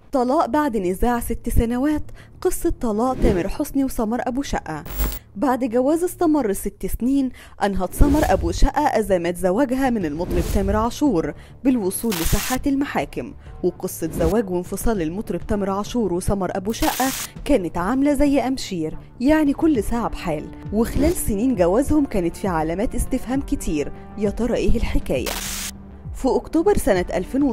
طلاق بعد نزاع ست سنوات قصة طلاق تامر حسني وسمر أبو شقة بعد جواز استمر ست سنين أنهت سمر أبو شقة أزمات زواجها من المطرب تامر عاشور بالوصول لساحات المحاكم وقصة زواج وانفصال المطرب تامر عاشور وسمر أبو شقة كانت عاملة زي أمشير يعني كل ساعة بحال وخلال سنين جوازهم كانت في علامات استفهام كتير يا ترى إيه الحكاية في أكتوبر سنة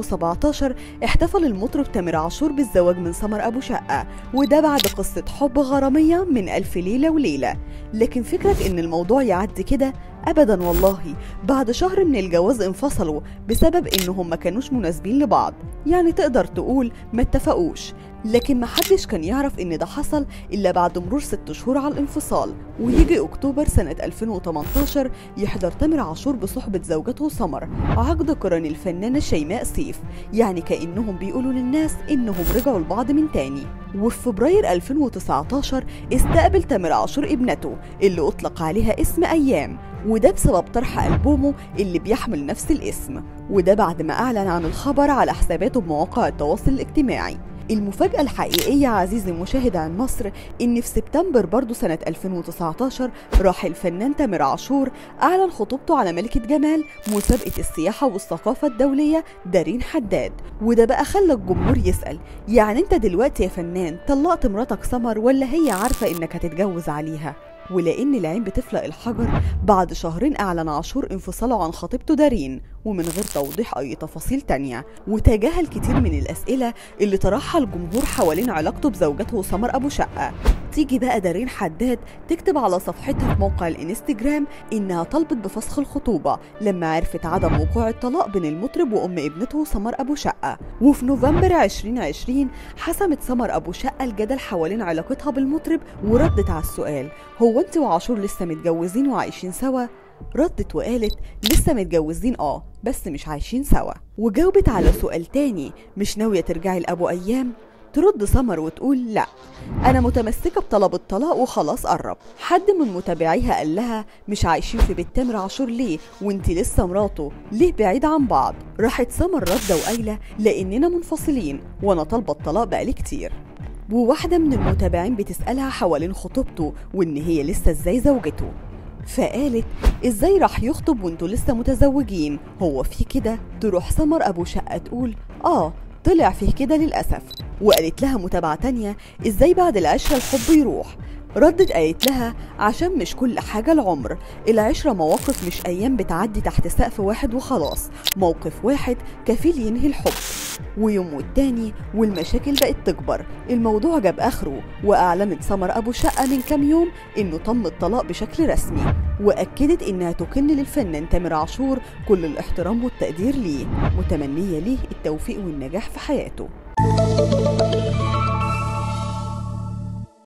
2017 احتفل المطرب تامر عاشور بالزواج من سمر أبو شقة وده بعد قصة حب غرامية من ألف ليلة وليلة لكن فكرة إن الموضوع يعدي كده أبدا والله بعد شهر من الجواز انفصلوا بسبب إنهم ما كانوش مناسبين لبعض يعني تقدر تقول ما اتفقوش لكن محدش كان يعرف ان ده حصل الا بعد مرور ست شهور على الانفصال ويجي اكتوبر سنة 2018 يحضر تامر عاشور بصحبة زوجته سمر عقد قران الفنانة شيماء سيف يعني كأنهم بيقولوا للناس انهم رجعوا لبعض من تاني وفي فبراير 2019 استقبل تامر عاشور ابنته اللي اطلق عليها اسم ايام وده بسبب طرح ألبومه اللي بيحمل نفس الاسم وده بعد ما أعلن عن الخبر على حساباته بمواقع التواصل الاجتماعي المفاجأة الحقيقية عزيزي المشاهد عن مصر إن في سبتمبر برضو سنة 2019 راح الفنان تامر عاشور أعلن خطوبته على ملكة جمال مسابقة السياحة والثقافة الدولية دارين حداد وده بقى خلى الجمهور يسأل يعني أنت دلوقتي يا فنان طلقت مراتك سمر ولا هي عارفة إنك هتتجوز عليها؟ ولأن العين بتفلق الحجر بعد شهرين أعلن عاشور انفصاله عن خطيبته دارين ومن غير توضيح أي تفاصيل تانية وتجاهل كتير من الأسئلة اللي طرحها الجمهور حوالين علاقته بزوجته سمر أبو شقة تيجي بقى دارين حداد تكتب على صفحتها في موقع الانستجرام إنها طلبت بفسخ الخطوبة لما عرفت عدم وقوع الطلاق بين المطرب وأم ابنته سمر أبو شقة وفي نوفمبر 2020 حسمت سمر أبو شقة الجدل حوالين علاقتها بالمطرب وردت على السؤال هو انت وعاشور لسه متجوزين وعايشين سوا ردت وقالت لسه متجوزين اه بس مش عايشين سوا وجاوبت على سؤال تاني مش ناوية ترجعي لأبو أيام ترد سمر وتقول لا أنا متمسكة بطلب الطلاق وخلاص قرب حد من متابعيها قال لها مش عايشين في بيت تامر عاشور ليه وانت لسه مراته ليه بعيد عن بعض راحت سمر ردة وقايلة لأننا منفصلين وأنا طالبة الطلاق بقالي كتير وواحدة من المتابعين بتسألها حوالين خطوبته وإن هي لسه إزاي زوجته فقالت ازاي راح يخطب وانتوا لسه متزوجين هو في كده تروح سمر ابو شقه تقول اه طلع فيه كده للاسف وقالت لها متابعه تانية ازاي بعد العشره الحب يروح ردت قالت لها عشان مش كل حاجة العمر العشرة مواقف مش أيام بتعدي تحت سقف واحد وخلاص موقف واحد كفيل ينهي الحب ويوم والتاني والمشاكل بقت تكبر الموضوع جاب آخره وأعلنت سمر أبو شقة من كام يوم إنه تم الطلاق بشكل رسمي وأكدت إنها تكن للفنان تامر عاشور كل الاحترام والتقدير ليه متمنية ليه التوفيق والنجاح في حياته